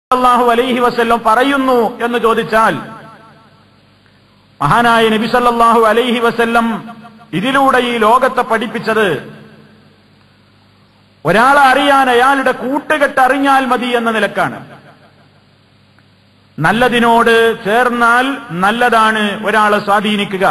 അള്ളാഹു അലൈഹി വസല്ലം പറയുന്നു എന്ന് ചോദിച്ചാൽ മഹാനായ നബി സല്ലല്ലാഹു അലൈഹി വസല്ലം ഇതിലൂടെ ഈ ലോകത്തെ പഠിപ്പിച്ചത് ഒരാളെ അറിയാൻ അയാളുടെ കൂട്ടുകെട്ട് അറിഞ്ഞാൽ മതി എന്ന നിലക്കാണ് നല്ലതിനോട് ചേർന്നാൽ നല്ലതാണ് ഒരാളെ സ്വാധീനിക്കുക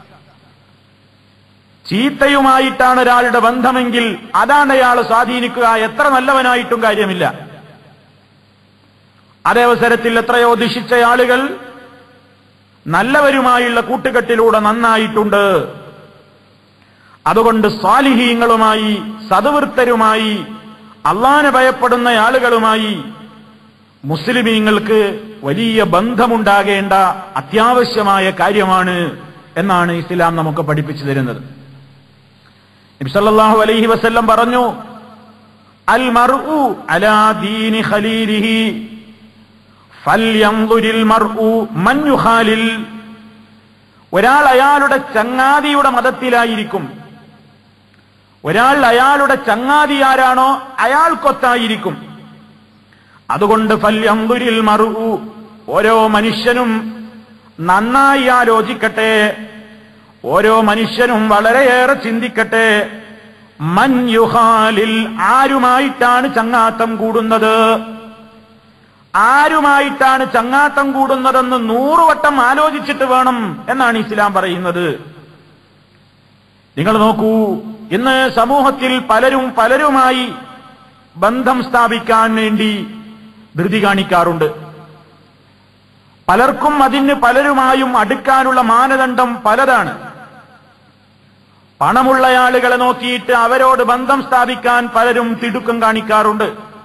ചീത്തയുമായിട്ടാണ് ഒരാളുടെ ബന്ധമെങ്കിൽ അതാണ് അയാളെ സ്വാധീനിക്കുക എത്ര നല്ലവനായിട്ടും കാര്യമില്ല അതേ അവസരത്തിൽ എത്രയോ ദുഷിച്ച ആളുകൾ നല്ലവരുമായുള്ള കൂട്ടുകെട്ടിലൂടെ നന്നായിട്ടുണ്ട് അതുകൊണ്ട് സ്വാലിഹീങ്ങളുമായി സതുവൃത്തരുമായി അള്ളാനെ ഭയപ്പെടുന്ന ആളുകളുമായി മുസ്ലിമീങ്ങൾക്ക് വലിയ ബന്ധമുണ്ടാകേണ്ട അത്യാവശ്യമായ കാര്യമാണ് എന്നാണ് ഇസ്ലാം നമുക്ക് പഠിപ്പിച്ചു തരുന്നത് നബിസല്ലാഹു അലൈഹി വസല്ലം പറഞ്ഞു അൽ മർഉ അലാ ദീനി ഖലീലിഹി ഫൽയൻദുരിൽ മർഉ മൻ യുഖാലിൽ ഒരാൾ അയാളുടെ ചങ്ങാതിയുടെ മതത്തിലായിരിക്കും ഒരാൾ അയാളുടെ ചങ്ങാതി ആരാണോ അയാൾക്കൊത്തായിരിക്കും അതുകൊണ്ട് ഫല്യംബുരിൽ മറു ഓരോ മനുഷ്യനും നന്നായി ആലോചിക്കട്ടെ ഓരോ മനുഷ്യനും വളരെയേറെ ചിന്തിക്കട്ടെ മൻ യുഹാലിൽ ആരുമായിട്ടാണ് ചങ്ങാത്തം കൂടുന്നത് ആരുമായിട്ടാണ് ചങ്ങാത്തം കൂടുന്നതെന്ന് നൂറുവട്ടം ആലോചിച്ചിട്ട് വേണം എന്നാണ് ഇസ്ലാം പറയുന്നത് നിങ്ങൾ നോക്കൂ ഇന്ന് സമൂഹത്തിൽ പലരും പലരുമായി ബന്ധം സ്ഥാപിക്കാൻ വേണ്ടി ധൃതി കാണിക്കാറുണ്ട് പലർക്കും അതിന് പലരുമായും അടുക്കാനുള്ള മാനദണ്ഡം പലതാണ് പണമുള്ള ആളുകളെ നോക്കിയിട്ട് അവരോട് ബന്ധം സ്ഥാപിക്കാൻ പലരും തിടുക്കം കാണിക്കാറുണ്ട്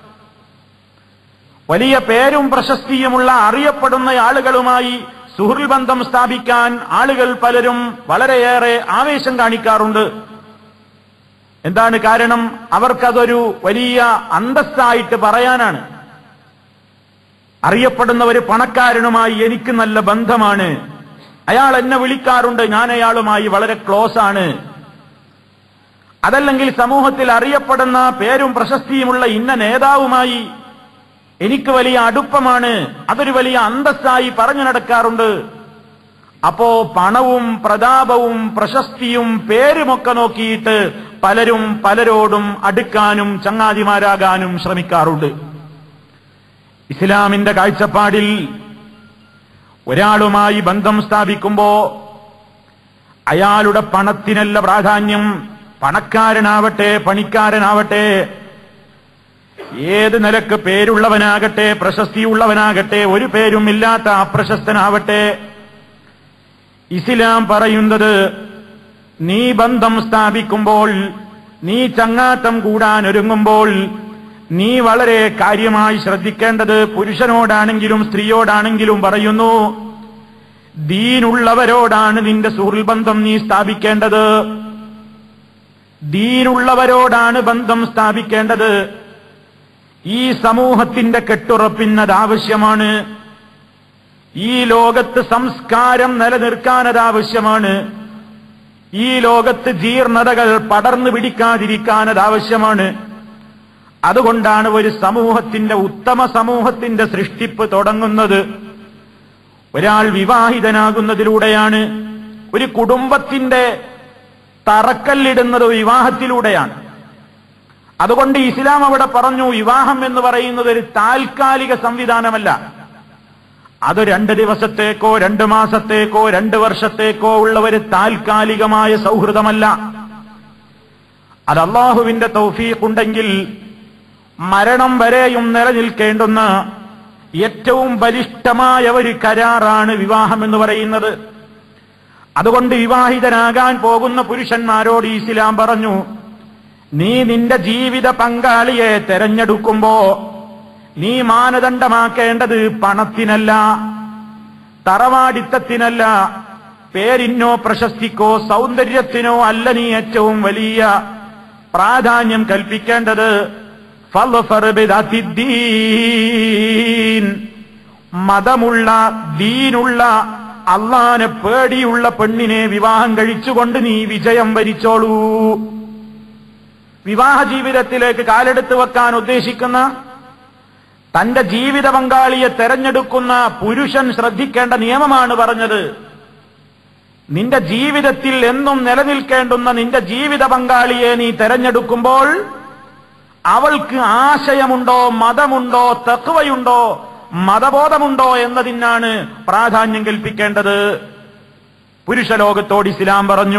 വലിയ പേരും പ്രശസ്തിയുമുള്ള അറിയപ്പെടുന്ന ആളുകളുമായി സുഹൃൽ ബന്ധം സ്ഥാപിക്കാൻ ആളുകൾ പലരും വളരെയേറെ ആവേശം കാണിക്കാറുണ്ട് എന്താണ് കാരണം അവർക്കതൊരു വലിയ അന്തസ്സായിട്ട് പറയാനാണ് അറിയപ്പെടുന്ന ഒരു പണക്കാരനുമായി എനിക്ക് നല്ല ബന്ധമാണ് അയാൾ എന്നെ വിളിക്കാറുണ്ട് ഞാൻ അയാളുമായി വളരെ ക്ലോസ് ആണ് അതല്ലെങ്കിൽ സമൂഹത്തിൽ അറിയപ്പെടുന്ന പേരും പ്രശസ്തിയുമുള്ള ഇന്ന നേതാവുമായി എനിക്ക് വലിയ അടുപ്പമാണ് അതൊരു വലിയ അന്തസ്സായി പറഞ്ഞു നടക്കാറുണ്ട് അപ്പോ പണവും പ്രതാപവും പ്രശസ്തിയും പേരുമൊക്കെ നോക്കിയിട്ട് പലരും പലരോടും അടുക്കാനും ചങ്ങാതിമാരാകാനും ശ്രമിക്കാറുണ്ട് ഇസ്ലാമിന്റെ കാഴ്ചപ്പാടിൽ ഒരാളുമായി ബന്ധം സ്ഥാപിക്കുമ്പോ അയാളുടെ പണത്തിനല്ല പ്രാധാന്യം പണക്കാരനാവട്ടെ പണിക്കാരനാവട്ടെ ഏത് നിലക്ക് പേരുള്ളവനാകട്ടെ പ്രശസ്തിയുള്ളവനാകട്ടെ ഒരു പേരും ഇല്ലാത്ത അപ്രശസ്തനാവട്ടെ ഇസ്ലാം പറയുന്നത് നീ ബന്ധം സ്ഥാപിക്കുമ്പോൾ നീ ചങ്ങാത്തം കൂടാൻ ഒരുങ്ങുമ്പോൾ നീ വളരെ കാര്യമായി ശ്രദ്ധിക്കേണ്ടത് പുരുഷനോടാണെങ്കിലും സ്ത്രീയോടാണെങ്കിലും പറയുന്നു ദീനുള്ളവരോടാണ് നിന്റെ സുഹൃൽ ബന്ധം നീ സ്ഥാപിക്കേണ്ടത് ദീനുള്ളവരോടാണ് ബന്ധം സ്ഥാപിക്കേണ്ടത് ഈ സമൂഹത്തിന്റെ കെട്ടുറപ്പിന്നത് ആവശ്യമാണ് ഈ ലോകത്ത് സംസ്കാരം നിലനിർത്താനത് ആവശ്യമാണ് ഈ ലോകത്ത് ജീർണതകൾ പടർന്നു പിടിക്കാതിരിക്കാനത് ആവശ്യമാണ് അതുകൊണ്ടാണ് ഒരു സമൂഹത്തിന്റെ ഉത്തമ സമൂഹത്തിന്റെ സൃഷ്ടിപ്പ് തുടങ്ങുന്നത് ഒരാൾ വിവാഹിതനാകുന്നതിലൂടെയാണ് ഒരു കുടുംബത്തിന്റെ തറക്കല്ലിടുന്നത് വിവാഹത്തിലൂടെയാണ് അതുകൊണ്ട് ഇസ്ലാം അവിടെ പറഞ്ഞു വിവാഹം എന്ന് പറയുന്നത് ഒരു താൽക്കാലിക സംവിധാനമല്ല അത് രണ്ട് ദിവസത്തേക്കോ രണ്ട് മാസത്തേക്കോ രണ്ട് വർഷത്തേക്കോ ഉള്ള ഒരു താൽക്കാലികമായ സൗഹൃദമല്ല അത് അള്ളാഹുവിന്റെ തൗഫീഖുണ്ടെങ്കിൽ മരണം വരെയും നിലനിൽക്കേണ്ടുന്ന ഏറ്റവും ബലിഷ്ഠമായ ഒരു കരാറാണ് വിവാഹം എന്ന് പറയുന്നത് അതുകൊണ്ട് വിവാഹിതനാകാൻ പോകുന്ന പുരുഷന്മാരോട് ഇസ്ലാം പറഞ്ഞു നീ നിന്റെ ജീവിത പങ്കാളിയെ തെരഞ്ഞെടുക്കുമ്പോ നീ മാനദണ്ഡമാക്കേണ്ടത് പണത്തിനല്ല തറവാടിത്തത്തിനല്ല പേരിനോ പ്രശസ്തിക്കോ സൗന്ദര്യത്തിനോ അല്ല നീ ഏറ്റവും വലിയ പ്രാധാന്യം കൽപ്പിക്കേണ്ടത് ഫൾഫർ ബിദാത്തിദ്ദീൻ. മതമുള്ള ദീനുള്ള അള്ളാനെ പേടിയുള്ള പെണ്ണിനെ വിവാഹം കഴിച്ചുകൊണ്ട് നീ വിജയം വരിച്ചോളൂ വിവാഹ ജീവിതത്തിലേക്ക് കാലെടുത്ത് വെക്കാൻ ഉദ്ദേശിക്കുന്ന തന്റെ ജീവിത പങ്കാളിയെ തെരഞ്ഞെടുക്കുന്ന പുരുഷൻ ശ്രദ്ധിക്കേണ്ട നിയമമാണ് പറഞ്ഞത് നിന്റെ ജീവിതത്തിൽ എന്നും നിലനിൽക്കേണ്ടുന്ന നിന്റെ ജീവിത പങ്കാളിയെ നീ തെരഞ്ഞെടുക്കുമ്പോൾ അവൾക്ക് ആശയമുണ്ടോ മതമുണ്ടോ തക്വയുണ്ടോ മതബോധമുണ്ടോ എന്നതിനാണ് പ്രാധാന്യം കൽപ്പിക്കേണ്ടത് പുരുഷലോകത്തോട് ഇസ്ലാം പറഞ്ഞു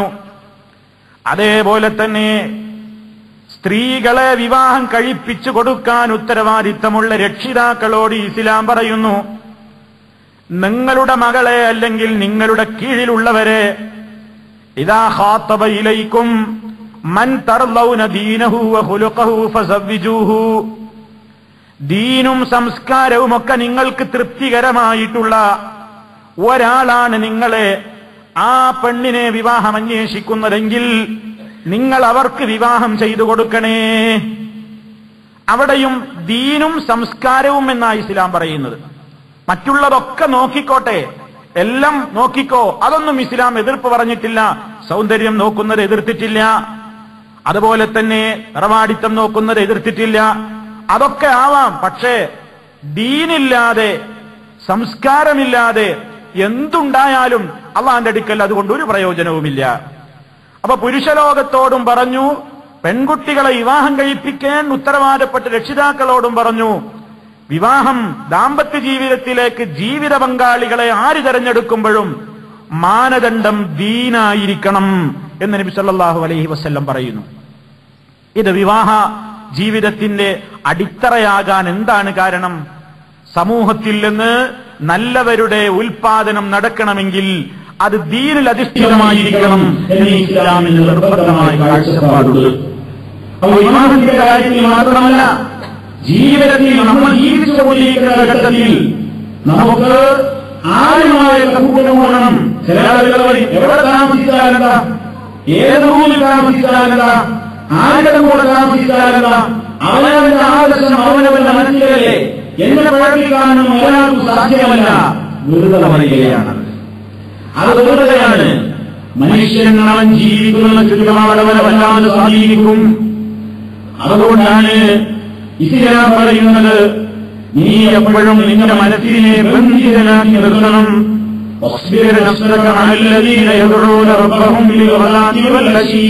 അതേപോലെ തന്നെ സ്ത്രീകളെ വിവാഹം കഴിപ്പിച്ചു കൊടുക്കാൻ ഉത്തരവാദിത്തമുള്ള രക്ഷിതാക്കളോട് ഇസ്ലാം പറയുന്നു നിങ്ങളുടെ മകളെ അല്ലെങ്കിൽ നിങ്ങളുടെ കീഴിലുള്ളവരെ ഇതാ ഖാത്തബ ഇലൈക്കും മൻ തർലൗന ദീനഹു വഖുലുഖഹു ഫസവ്വിജൂഹു ദീനും സംസ്കാരവും ഒക്കെ നിങ്ങൾക്ക് തൃപ്തികരമായിട്ടുള്ള ഒരാളാണ് നിങ്ങളെ ആ പെണ്ണിനെ വിവാഹം അന്വേഷിക്കുന്നതെങ്കിൽ നിങ്ങൾ അവർക്ക് വിവാഹം ചെയ്തു കൊടുക്കണേ അവിടെയും ദീനും സംസ്കാരവും എന്നാണ് ഇസ്ലാം പറയുന്നത് മറ്റുള്ളതൊക്കെ നോക്കിക്കോട്ടെ എല്ലാം നോക്കിക്കോ അതൊന്നും ഇസ്ലാം എതിർപ്പ് പറഞ്ഞിട്ടില്ല സൗന്ദര്യം നോക്കുന്നത് എതിർത്തിട്ടില്ല അതുപോലെ തന്നെ നിറവാടിത്തം നോക്കുന്നത് എതിർത്തിട്ടില്ല അതൊക്കെ ആവാം പക്ഷേ ദീനില്ലാതെ സംസ്കാരമില്ലാതെ എന്തുണ്ടായാലും അള്ളാന്റെ അടുക്കൽ അതുകൊണ്ട് ഒരു പ്രയോജനവുമില്ല അപ്പൊ പുരുഷലോകത്തോടും പറഞ്ഞു പെൺകുട്ടികളെ വിവാഹം കഴിപ്പിക്കാൻ ഉത്തരവാദപ്പെട്ട രക്ഷിതാക്കളോടും പറഞ്ഞു വിവാഹം ദാമ്പത്യ ജീവിതത്തിലേക്ക് ജീവിത പങ്കാളികളെ ആര് തെരഞ്ഞെടുക്കുമ്പോഴും മാനദണ്ഡം ദീനായിരിക്കണം എന്ന് നബി സല്ലല്ലാഹു അലൈഹി വസല്ലം പറയുന്നു ഇത് വിവാഹ ജീവിതത്തിന്റെ അടിത്തറയാകാൻ എന്താണ് കാരണം സമൂഹത്തിൽ നിന്ന് നല്ലവരുടെ ഉൽപാദനം നടക്കണമെങ്കിൽ അത് ദീനിൽ അധിഷ്ഠിതമായിരിക്കണം എന്ന് ഇസ്ലാമിന് നിർബന്ധമായ കാഴ്ചപ്പാടുണ്ട് അപ്പോൾ വിവാഹത്തിന്റെ കാര്യത്തിൽ മാത്രമല്ല ജീവിതത്തിൽ നമ്മൾ ജീവിച്ചുകൊണ്ടിരിക്കുന്ന ഘട്ടത്തിൽ നമുക്ക് ആരുമായ കൂടണം ചില ആളുകൾ പറയും, എവിടെ താമസിച്ചാലെന്താ ഏത് റൂമിൽ താമസിച്ചാലെന്താ ആരുടെ കൂടെ താമസിച്ചാലെന്താ അവനവന്റെ ആദർശം അവനവന്റെ മനസ്സിലല്ലേ എന്നെ പ്രവർത്തിക്കാനും ഒരാൾക്കും സാധ്യമല്ല വെറുതെ പറയുകയാണ് അത് വെറുതെയാണ് മനുഷ്യൻ അവൻ ജീവിക്കുന്ന ചുറ്റുപാടവനെ വല്ലാതെ സ്വാധീനിക്കും അതുകൊണ്ടാണ് ഇസ്ലാം പറയുന്നത് നീ എപ്പോഴും നിന്റെ മനസ്സിനെ ബന്ധിതനാക്കി നിർത്തണം واصبر نفسك مع الذين يدعون ربهم بالغداة والعشي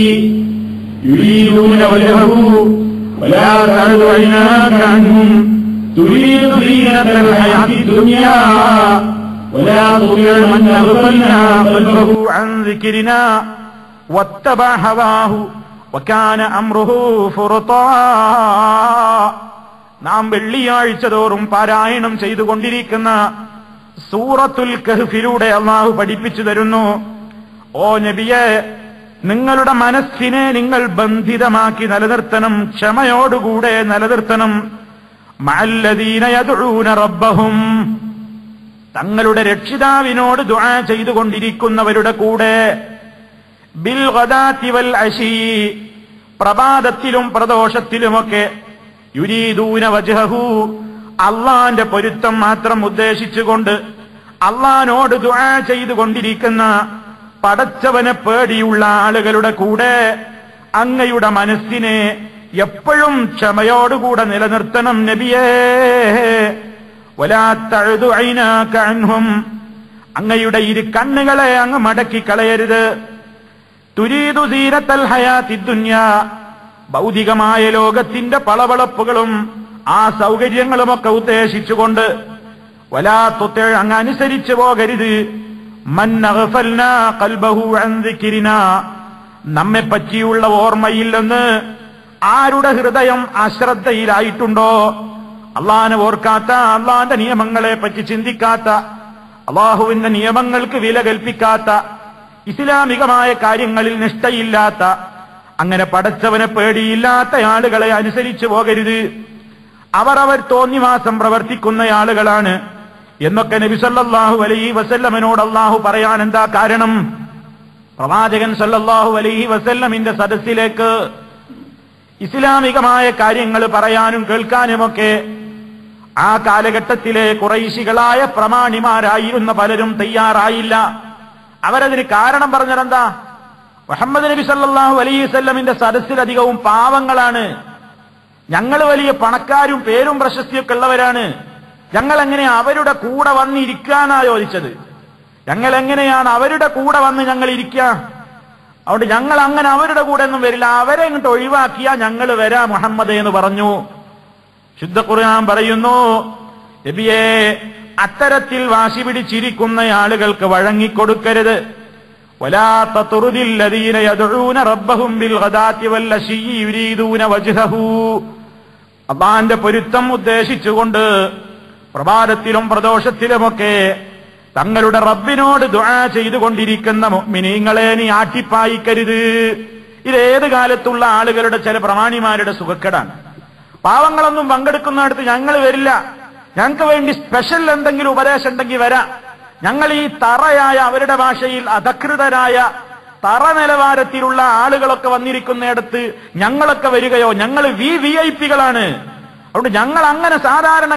يريدون وجهه ولا تعد عيناك عنهم تريد زينة الحياة الدنيا ولا تطع من أغفلنا قلبه عن ذكرنا واتبع هواه وكان أمره فرطا നാം വെള്ളിയാഴ്ച തോറും പാരായണം ചെയ്തുകൊണ്ടിരിക്കുന്ന സൂറത്തുൽ കഹ്ഫിലൂടെ അള്ളാഹു പഠിപ്പിച്ചു തരുന്നു ഓ നബിയെ നിങ്ങളുടെ മനസ്സിനെ നിങ്ങൾ ബന്ധിതമാക്കി നിലനിർത്തണം ക്ഷമയോടുകൂടെ നിലനിർത്തണം മഅല്ലദീന യദ്ഊന റബ്ബഹും തങ്ങളുടെ രക്ഷിതാവിനോട് ദുആ ചെയ്തുകൊണ്ടിരിക്കുന്നവരുടെ കൂടെ ബിൽ ഗദാത്തി വൽ അശീ പ്രഭാതത്തിലും പ്രദോഷത്തിലുമൊക്കെ യുരീദൂന വജ്ഹഹു അള്ളാന്റെ പൊരുത്തം മാത്രം ഉദ്ദേശിച്ചുകൊണ്ട് അള്ളഹാനോട് ദുആ ചെയ്തുകൊണ്ടിരിക്കുന്ന പടച്ചവനെ പേടിയുള്ള ആളുകളുടെ കൂടെ അങ്ങയുടെ മനസ്സിനെ എപ്പോഴും ക്ഷമയോടുകൂടെ നിലനിർത്തണം നബിയേ വലാത്തഴുതു അയിനാക്കൻഹും അങ്ങയുടെ ഇരു കണ്ണുകളെ അങ്ങ് മടക്കി കളയരുത് തുരീതു സീരത്തൽ ഹയാത്തി ദുന്യ ഭൗതികമായ ലോകത്തിന്റെ പളവളപ്പുകളും ആ സൗകര്യങ്ങളുമൊക്കെ ഉദ്ദേശിച്ചുകൊണ്ട് വലാത്തൊത്തെ അങ്ങ് അനുസരിച്ചു പോകരുത് മന്നഹഫൽന കൽബഹു അൻ ദിക്രിനാ നമ്മെ പറ്റിയുള്ള ഓർമ്മയിൽ നിന്ന് ആരുടെ ഹൃദയം അശ്രദ്ധയിലായിട്ടുണ്ടോ അള്ളാഹിനെ ഓർക്കാത്ത അള്ളാന്റെ നിയമങ്ങളെ പറ്റി ചിന്തിക്കാത്ത അള്ളാഹുവിന്റെ നിയമങ്ങൾക്ക് വില കൽപ്പിക്കാത്ത ഇസ്ലാമികമായ കാര്യങ്ങളിൽ നിഷ്ഠയില്ലാത്ത അങ്ങനെ പടച്ചവനെ പേടിയില്ലാത്ത ആളുകളെ അനുസരിച്ചു പോകരുത് അവർ അവർ തോന്നിവാസം പ്രവർത്തിക്കുന്ന ആളുകളാണ് എന്നൊക്കെ നബി സല്ലല്ലാഹു അലൈഹി വസല്ലമനോട് അള്ളാഹു പറയാൻ എന്താ കാരണം പ്രവാചകൻ സല്ലല്ലാഹു അലൈഹി വസല്ലമിന്റെ സദസ്സിലേക്ക് ഇസ്ലാമികമായ കാര്യങ്ങൾ പറയാനും കേൾക്കാനുമൊക്കെ ആ കാലഘട്ടത്തിലെ കുറൈശികളായ പ്രമാണിമാരായിരുന്ന പലരും തയ്യാറായില്ല അവരതിന് കാരണം പറഞ്ഞതെന്താ മുഹമ്മദ് നബി സല്ലല്ലാഹു അലൈഹി വസല്ലമിന്റെ സദസ്സിലധികവും പാവങ്ങളാണ് ഞങ്ങൾ വലിയ പണക്കാരും പേരും പ്രശസ്തിയൊക്കെ ഉള്ളവരാണ് ഞങ്ങൾ എങ്ങനെയാ അവരുടെ കൂടെ വന്നിരിക്കാനാ ചോദിച്ചത് ഞങ്ങൾ എങ്ങനെയാണ് അവരുടെ കൂടെ വന്ന് ഞങ്ങൾ ഇരിക്കുക അതുകൊണ്ട് ഞങ്ങൾ അങ്ങനെ അവരുടെ കൂടെ ഒന്നും വരില്ല അവരെ ഇങ്ങോട്ട് ഒഴിവാക്കിയാ ഞങ്ങൾ വരാ മുഹമ്മദ് എന്ന് പറഞ്ഞു ശുദ്ധ ഖുർആൻ പറയുന്നു നബിയെ അത്തരത്തിൽ വാശി പിടിച്ചിരിക്കുന്ന ആളുകൾക്ക് വഴങ്ങിക്കൊടുക്കരുത് ولا تطرد الذين يدعون ربهم بالغداة والعشي يريدون وجهه അള്ളാന്റെ പൊരുത്തം ഉദ്ദേശിച്ചുകൊണ്ട് പ്രഭാതത്തിലും പ്രദോഷത്തിലുമൊക്കെ തങ്ങളുടെ റബ്ബിനോട് ദുആ ചെയ്തുകൊണ്ടിരിക്കുന്ന മുഅ്മിനീങ്ങളെ നീ ആട്ടിപ്പായിക്കരുത് ഇതേത് കാലത്തുള്ള ആളുകളുടെ ചില പ്രമാണിമാരുടെ സുഖക്കേടാണ് പാവങ്ങളൊന്നും പങ്കെടുക്കുന്നിടത്ത് ഞങ്ങൾ വരില്ല ഞങ്ങൾക്ക് വേണ്ടി സ്പെഷ്യൽ എന്തെങ്കിലും ഉപദേശം ഉണ്ടെങ്കിൽ വരാം ഞങ്ങൾ ഈ തറയായ അവരുടെ ഭാഷയിൽ അധകൃതരായ തറ നിലവാരത്തിലുള്ള ആളുകളൊക്കെ വന്നിരിക്കുന്നിടത്ത് ഞങ്ങളൊക്കെ വരികയോ ഞങ്ങൾ വി വി ഐ പികളാണ് അതുകൊണ്ട് ഞങ്ങൾ അങ്ങനെ സാധാരണ